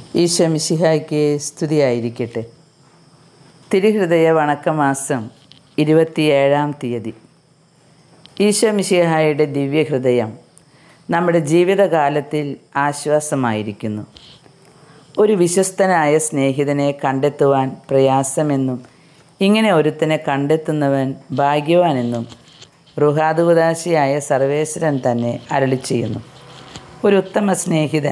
ഈശോ മിശിഹായ്ക്ക് സ്തുതിയായിരിക്കട്ടെ തിരുഹൃദയ വണക്കമാസം ഇരുപത്തിയേഴാം തീയതി ഈശോ മിശിഹായുടെ ദിവ്യഹൃദയം നമ്മുടെ ജീവിതകാലത്തിൽ ആശ്വാസമായിരിക്കുന്നു ഒരു വിശ്വസ്തനായ സ്നേഹിതനെ കണ്ടെത്തുവാൻ പ്രയാസമെന്നും ഇങ്ങനെ ഒരുത്തനെ കണ്ടെത്തുന്നവൻ ഭാഗ്യവാനെന്നും റുഹാദുദാശിയായ സർവേശ്വരൻ തന്നെ അരളി ചെയ്യുന്നു ഒരു ഉത്തമ സ്നേഹിതൻ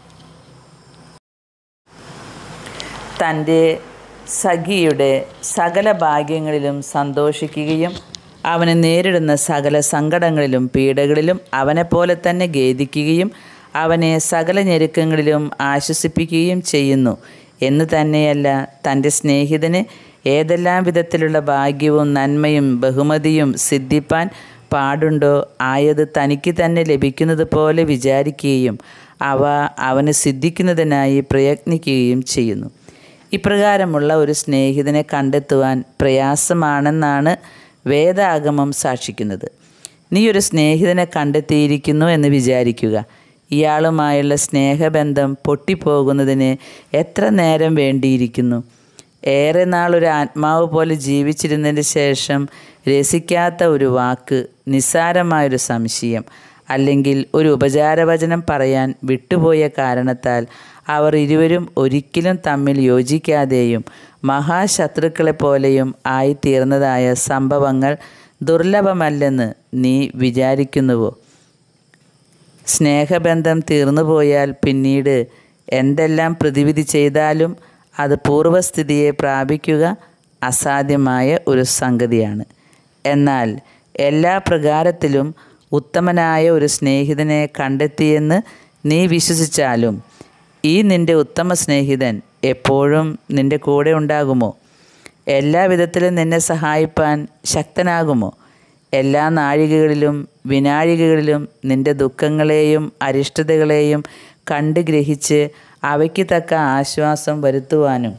തൻ്റെ സഖിയുടെ സകല ഭാഗ്യങ്ങളിലും സന്തോഷിക്കുകയും അവനെ നേരിടുന്ന സകല സങ്കടങ്ങളിലും പീഡകളിലും അവനെപ്പോലെ തന്നെ ഖേദിക്കുകയും അവനെ സകല ഞെരുക്കങ്ങളിലും ആശ്വസിപ്പിക്കുകയും ചെയ്യുന്നു എന്ന് തന്നെയല്ല തൻ്റെ സ്നേഹിതന് ഏതെല്ലാം വിധത്തിലുള്ള ഭാഗ്യവും നന്മയും ബഹുമതിയും സിദ്ധിപ്പാൻ പാടുണ്ടോ ആയത് തനിക്ക് തന്നെ ലഭിക്കുന്നത് പോലെ വിചാരിക്കുകയും അവ അവന് സിദ്ധിക്കുന്നതിനായി പ്രയത്നിക്കുകയും ചെയ്യുന്നു ഇപ്രകാരമുള്ള ഒരു സ്നേഹിതനെ കണ്ടെത്തുവാൻ പ്രയാസമാണെന്നാണ് വേദാഗമം സാക്ഷിക്കുന്നത് നീ ഒരു സ്നേഹിതനെ കണ്ടെത്തിയിരിക്കുന്നു എന്ന് വിചാരിക്കുക ഇയാളുമായുള്ള സ്നേഹബന്ധം പൊട്ടിപ്പോകുന്നതിന് എത്ര നേരം വേണ്ടിയിരിക്കുന്നു ഏറെ നാളൊരു ആത്മാവ് പോലെ ജീവിച്ചിരുന്നതിന് ശേഷം രസിക്കാത്ത ഒരു വാക്ക് നിസ്സാരമായൊരു സംശയം അല്ലെങ്കിൽ ഒരു ഉപചാരവചനം പറയാൻ വിട്ടുപോയ കാരണത്താൽ അവർ ഇരുവരും ഒരിക്കലും തമ്മിൽ യോജിക്കാതെയും മഹാശത്രുക്കളെ പോലെയും ആയിത്തീർന്നതായ സംഭവങ്ങൾ ദുർലഭമല്ലെന്ന് നീ വിചാരിക്കുന്നുവോ സ്നേഹബന്ധം തീർന്നുപോയാൽ പിന്നീട് എന്തെല്ലാം പ്രതിവിധി ചെയ്താലും അത് പൂർവ്വസ്ഥിതിയെ പ്രാപിക്കുക അസാധ്യമായ ഒരു സംഗതിയാണ് എന്നാൽ എല്ലാ പ്രകാരത്തിലും ഉത്തമനായ ഒരു സ്നേഹിതനെ കണ്ടെത്തിയെന്ന് നീ വിശ്വസിച്ചാലും ഈ നിൻ്റെ ഉത്തമ സ്നേഹിതൻ എപ്പോഴും നിൻ്റെ കൂടെ ഉണ്ടാകുമോ എല്ലാ വിധത്തിലും നിന്നെ സഹായിപ്പാൻ ശക്തനാകുമോ എല്ലാ നാഴികകളിലും വിനാഴികകളിലും നിൻ്റെ ദുഃഖങ്ങളെയും അരിഷ്ടതകളെയും കണ്ട് ഗ്രഹിച്ച് അവയ്ക്ക് തക്ക ആശ്വാസം വരുത്തുവാനും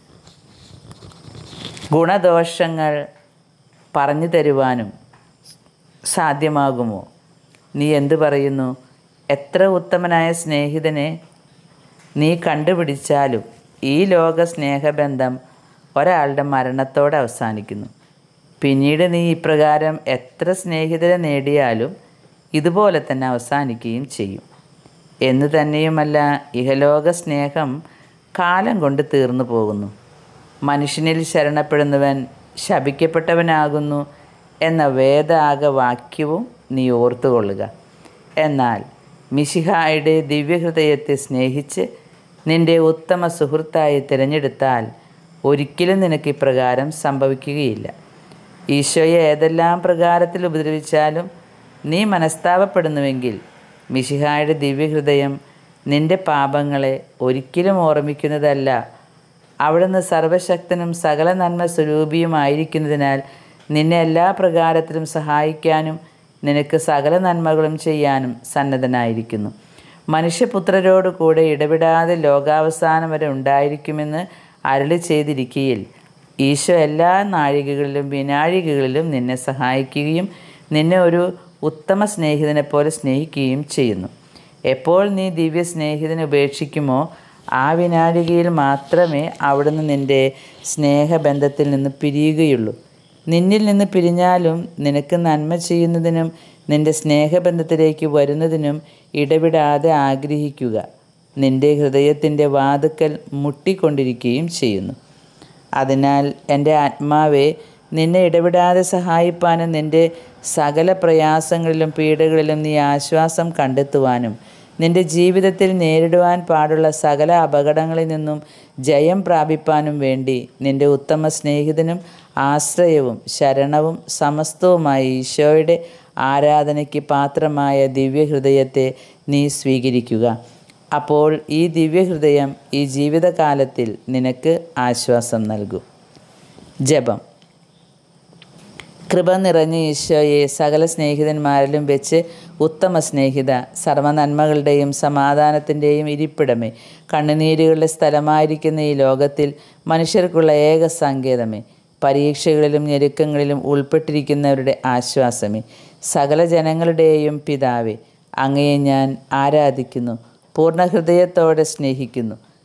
ഗുണദോഷങ്ങൾ പറഞ്ഞു തരുവാനും സാധ്യമാകുമോ നീ എന്തു പറയുന്നു എത്ര ഉത്തമനായ സ്നേഹിതനെ നീ കണ്ടുപിടിച്ചാലും ഈ ലോക സ്നേഹബന്ധം ഒരാളുടെ മരണത്തോടെ അവസാനിക്കുന്നു പിന്നീട് നീ ഇപ്രകാരം എത്ര സ്നേഹിതരെ നേടിയാലും ഇതുപോലെ തന്നെ അവസാനിക്കുകയും ചെയ്യും എന്ന് തന്നെയുമല്ല ഇഹലോക സ്നേഹം കാലം കൊണ്ട് തീർന്നു പോകുന്നു മനുഷ്യനിൽ ശരണപ്പെടുന്നവൻ ശപിക്കപ്പെട്ടവനാകുന്നു എന്ന വേദാഗ വാക്യവും നീ ഓർത്തുകൊള്ളുക എന്നാൽ മിശിഹായുടെ ദിവ്യഹൃദയത്തെ സ്നേഹിച്ച് നിന്റെ ഉത്തമ സുഹൃത്തായി തിരഞ്ഞെടുത്താൽ ഒരിക്കലും നിനക്ക് ഇപ്രകാരം സംഭവിക്കുകയില്ല ഈശോയെ ഏതെല്ലാം പ്രകാരത്തിൽ ഉപദ്രവിച്ചാലും നീ മനസ്താപപ്പെടുന്നുവെങ്കിൽ മിശിഹായുടെ ദിവ്യഹൃദയം നിന്റെ പാപങ്ങളെ ഒരിക്കലും ഓർമ്മിക്കുന്നതല്ല അവിടുന്ന് സർവശക്തനും സകല നന്മ സ്വരൂപിയുമായിരിക്കുന്നതിനാൽ നിന്നെ എല്ലാ പ്രകാരത്തിലും സഹായിക്കാനും നിനക്ക് സകല നന്മകളും ചെയ്യാനും സന്നദ്ധനായിരിക്കുന്നു മനുഷ്യപുത്രരോട് കൂടെ ഇടപെടാതെ ലോകാവസാനം വരെ ഉണ്ടായിരിക്കുമെന്ന് അരളി ചെയ്തിരിക്കയിൽ ഈശോ എല്ലാ നാഴികകളിലും വിനാഴികകളിലും നിന്നെ സഹായിക്കുകയും നിന്നെ ഒരു ഉത്തമ സ്നേഹിതനെ പോലെ സ്നേഹിക്കുകയും ചെയ്യുന്നു എപ്പോൾ നീ ദിവ്യ സ്നേഹിതനെ ഉപേക്ഷിക്കുമോ ആ വിനാഴികയിൽ മാത്രമേ അവിടുന്ന് നിൻ്റെ സ്നേഹബന്ധത്തിൽ നിന്ന് പിരിയുകയുള്ളൂ നിന്നിൽ നിന്ന് പിരിഞ്ഞാലും നിനക്ക് നന്മ ചെയ്യുന്നതിനും നിൻ്റെ സ്നേഹബന്ധത്തിലേക്ക് വരുന്നതിനും ഇടപെടാതെ ആഗ്രഹിക്കുക നിൻ്റെ ഹൃദയത്തിൻ്റെ വാതുക്കൽ മുട്ടിക്കൊണ്ടിരിക്കുകയും ചെയ്യുന്നു അതിനാൽ എൻ്റെ ആത്മാവെ നിന്നെ ഇടപെടാതെ സഹായിപ്പാനും നിൻ്റെ സകല പ്രയാസങ്ങളിലും പീഡകളിലും നീ ആശ്വാസം കണ്ടെത്തുവാനും നിൻ്റെ ജീവിതത്തിൽ നേരിടുവാൻ പാടുള്ള സകല അപകടങ്ങളിൽ നിന്നും ജയം പ്രാപിപ്പാനും വേണ്ടി നിൻ്റെ ഉത്തമ സ്നേഹിതനും ആശ്രയവും ശരണവും സമസ്തവുമായ ഈശോയുടെ ആരാധനയ്ക്ക് പാത്രമായ ദിവ്യഹൃദയത്തെ നീ സ്വീകരിക്കുക അപ്പോൾ ഈ ദിവ്യഹൃദയം ഈ ജീവിതകാലത്തിൽ നിനക്ക് ആശ്വാസം നൽകും ജപം കൃപ നിറഞ്ഞ ഈശോയെ സകല സ്നേഹിതന്മാരിലും വെച്ച് ഉത്തമ സ്നേഹിത സർവ്വനന്മകളുടെയും സമാധാനത്തിൻ്റെയും ഇരിപ്പിടമേ കണ്ണുനീരുകളുടെ സ്ഥലമായിരിക്കുന്ന ഈ ലോകത്തിൽ മനുഷ്യർക്കുള്ള ഏക സങ്കേതമേ പരീക്ഷകളിലും ഞെരുക്കങ്ങളിലും ഉൾപ്പെട്ടിരിക്കുന്നവരുടെ ആശ്വാസമേ സകല ജനങ്ങളുടെയും പിതാവേ അങ്ങയെ ഞാൻ ആരാധിക്കുന്നു പൂർണ്ണ ഹൃദയത്തോടെ സ്നേഹിക്കുന്നു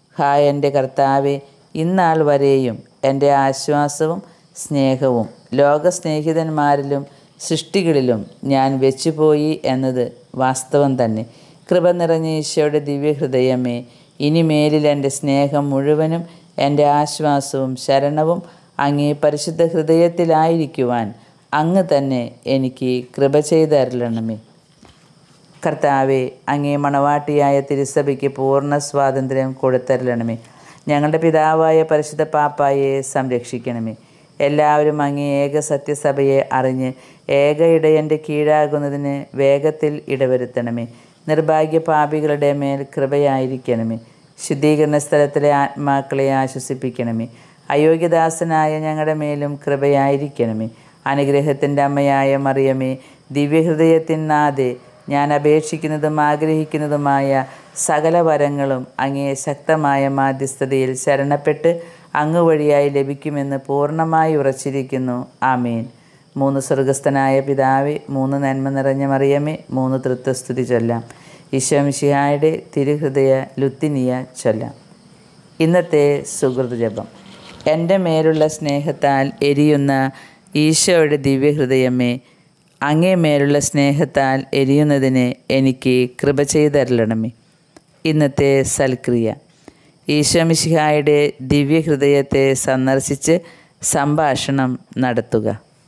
ഹായ് എൻ്റെ കർത്താവെ ഇന്നാൾ വരെയും എൻ്റെ ആശ്വാസവും സ്നേഹവും ലോകസ്നേഹിതന്മാരിലും സൃഷ്ടികളിലും ഞാൻ വെച്ചുപോയി എന്നത് വാസ്തവം തന്നെ കൃപ നിറഞ്ഞ ഈശോയുടെ ദിവ്യഹൃദയമേ ഇനിമേലിൽ എൻ്റെ സ്നേഹം മുഴുവനും എൻ്റെ ആശ്വാസവും ശരണവും അങ്ങേ പരിശുദ്ധ ഹൃദയത്തിലായിരിക്കുവാൻ അങ്ങ് തന്നെ എനിക്ക് കൃപ ചെയ്തരളണമേ കർത്താവെ അങ്ങേ മണവാട്ടിയായ തിരുസഭയ്ക്ക് പൂർണ്ണ സ്വാതന്ത്ര്യം കൊടുത്തരളണമേ ഞങ്ങളുടെ പിതാവായ പരിശുദ്ധ പാപ്പായെ സംരക്ഷിക്കണമേ എല്ലാവരും അങ്ങേ ഏക സത്യസഭയെ അറിഞ്ഞ് ഏക ഇടയൻ്റെ കീഴാകുന്നതിന് വേഗത്തിൽ ഇടവരുത്തണമേ നിർഭാഗ്യ പാപികളുടെ മേൽ കൃപയായിരിക്കണമേ ശുദ്ധീകരണ സ്ഥലത്തിലെ ആത്മാക്കളെ ആശ്വസിപ്പിക്കണമേ അയോഗ്യദാസനായ ഞങ്ങളുടെ മേലും കൃപയായിരിക്കണമേ അനുഗ്രഹത്തിൻ്റെ അമ്മയായ മറിയമേ ദിവ്യഹൃദയത്തിൻ നാഥേ ഞാൻ അപേക്ഷിക്കുന്നതും ആഗ്രഹിക്കുന്നതുമായ സകല വരങ്ങളും അങ്ങേ ശക്തമായ മാധ്യസ്ഥതയിൽ ശരണപ്പെട്ട് അങ്ങ് വഴിയായി ലഭിക്കുമെന്ന് പൂർണ്ണമായി ഉറച്ചിരിക്കുന്നു ആമീൻ മൂന്ന് സ്വർഗസ്ഥനായ പിതാവേ മൂന്ന് നന്മ നിറഞ്ഞ മറിയമേ മൂന്ന് തൃത്വസ്തുതി ചൊല്ലാം ഈശോമിഷിഹായുടെ തിരുഹൃദയ ലുത്തിനിയ ചൊല്ലാം ഇന്നത്തെ സുഹൃത് ജപം എൻ്റെ മേലുള്ള സ്നേഹത്താൽ എരിയുന്ന ഈശോയുടെ ദിവ്യഹൃദയമേ അങ്ങേ മേലുള്ള സ്നേഹത്താൽ എരിയുന്നതിന് എനിക്ക് കൃപ ചെയ്തരളണമേ ഇന്നത്തെ സൽക്രിയ ഈശോമിശിഹായുടെ ദിവ്യഹൃദയത്തെ സന്ദർശിച്ച് സംഭാഷണം നടത്തുക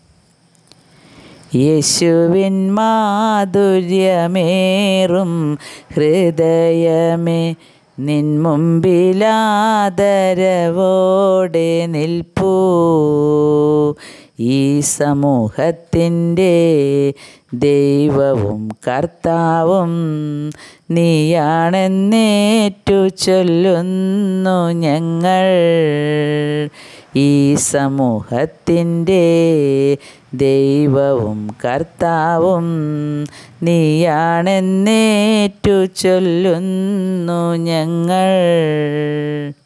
യേശുവിൻ മാധുര്യമേറും ഹൃദയമേ നിൻ മുമ്പിലാദരവോടെ നിൽപ്പൂ ഈ സമൂഹത്തിൻ്റെ ദൈവവും കർത്താവും നീയാണെന്നേറ്റു ചൊല്ലുന്നു ഞങ്ങൾ ഈ സമൂഹത്തിൻ്റെ ദൈവവും കർത്താവും നീയാണെന്നേറ്റു ചൊല്ലുന്നു ഞങ്ങൾ